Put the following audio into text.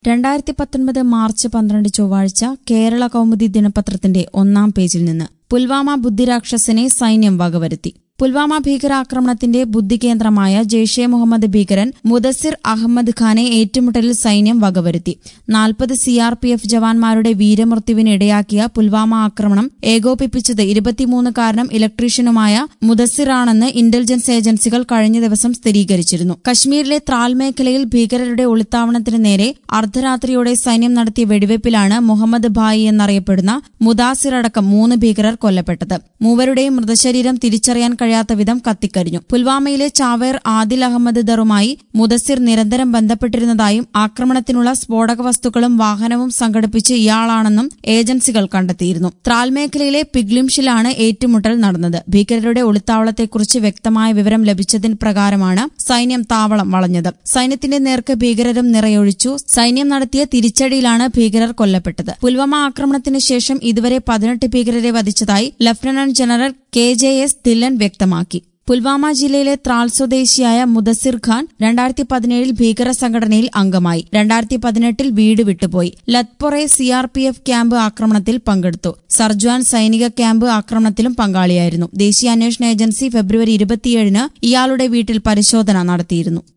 രണ്ടായിരത്തി പത്തൊൻപത് മാർച്ച് പന്ത്രണ്ട് ചൊവ്വാഴ്ച കേരള കൗമുദി ദിനപത്രത്തിന്റെ ഒന്നാം പേജിൽ നിന്ന് പുൽവാമ ബുദ്ധിരാക്ഷസനെ സൈന്യം വകവരുത്തി പുൽവാമ ഭീകരാക്രമണത്തിന്റെ ബുദ്ധികേന്ദ്രമായ ജെയ്ഷെ മുഹമ്മദ് ഭീകരൻ മുദസ്സിർ അഹമ്മദ് ഖാനെ ഏറ്റുമുട്ടലിൽ സൈന്യം വകവരുത്തി നാൽപ്പത് സിആർപിഎഫ് ജവാന്മാരുടെ വീരമൃത്യുവിന് ഇടയാക്കിയ പുൽവാമ ആക്രമണം ഏകോപിപ്പിച്ചത് ഇരുപത്തിമൂന്ന് കാരണം ഇലക്ട്രീഷ്യനുമായ മുദസ്സിറാണെന്ന് ഇന്റലിജൻസ് ഏജൻസികൾ കഴിഞ്ഞ ദിവസം സ്ഥിരീകരിച്ചിരുന്നു കശ്മീരിലെ ത്രാൽ മേഖലയിൽ ഭീകരരുടെ ഒളിത്താവളത്തിന് നേരെ അർദ്ധരാത്രിയോടെ സൈന്യം നടത്തിയ വെടിവയ്പിലാണ് മുഹമ്മദ് ഭായി എന്നറിയപ്പെടുന്ന മുദാസിർ അടക്കം മൂന്ന് ഭീകരർ കൊല്ലപ്പെട്ടത് മൂവരുടെയും മൃതശരീരം തിരിച്ചറിയാൻ കഴിയാത്ത വിധം കത്തിക്കരിഞ്ഞു പുൽവാമയിലെ ചാവേർ ആദിൽ അഹമ്മദ് ദറുമായി മുദസ്സിർ നിരന്തരം ബന്ധപ്പെട്ടിരുന്നതായും ആക്രമണത്തിനുള്ള സ്ഫോടക വസ്തുക്കളും വാഹനവും സംഘടിപ്പിച്ച് ഇയാളാണെന്നും ഏജൻസികൾ കണ്ടെത്തിയിരുന്നു ത്രാൽ മേഖലയിലെ പിഗ്ലിംഷിലാണ് ഏറ്റുമുട്ടൽ നടന്നത് ഭീകരരുടെ ഒളിത്താവളത്തെക്കുറിച്ച് വ്യക്തമായ വിവരം ലഭിച്ചതിന് പ്രകാരമാണ് സൈന്യം താവളം വളഞ്ഞത് സൈന്യത്തിന്റെ നേർക്ക് ഭീകരരും നിറയൊഴിച്ചു സൈന്യം നടത്തിയ തിരിച്ചടിയിലാണ് ഭീകരർ കൊല്ലപ്പെട്ടത് പുൽവാമ ആക്രമണത്തിന് ശേഷം ഇതുവരെ പതിനെട്ട് ഭീകരരെ വധിച്ചതായി lieutenant general K J S Dhillon വ്യക്തമാക്കി പുൽവാമ ജില്ലയിലെ ത്രാൽ സ്വദേശിയായ മുദസ്സിർ ഖാൻ രണ്ടായിരത്തി പതിനേഴിൽ ഭീകര സംഘടനയിൽ അംഗമായി രണ്ടായിരത്തി പതിനെട്ടിൽ വീട് വിട്ടുപോയി ലത്പൊറെ സിആർപിഎഫ് ക്യാമ്പ് ആക്രമണത്തിൽ പങ്കെടുത്തു സർജ്വാൻ സൈനിക ക്യാമ്പ് ആക്രമണത്തിലും പങ്കാളിയായിരുന്നു ദേശീയ അന്വേഷണ ഏജൻസി ഫെബ്രുവരി ഇരുപത്തിയേഴിന് ഇയാളുടെ വീട്ടിൽ പരിശോധന നടത്തിയിരുന്നു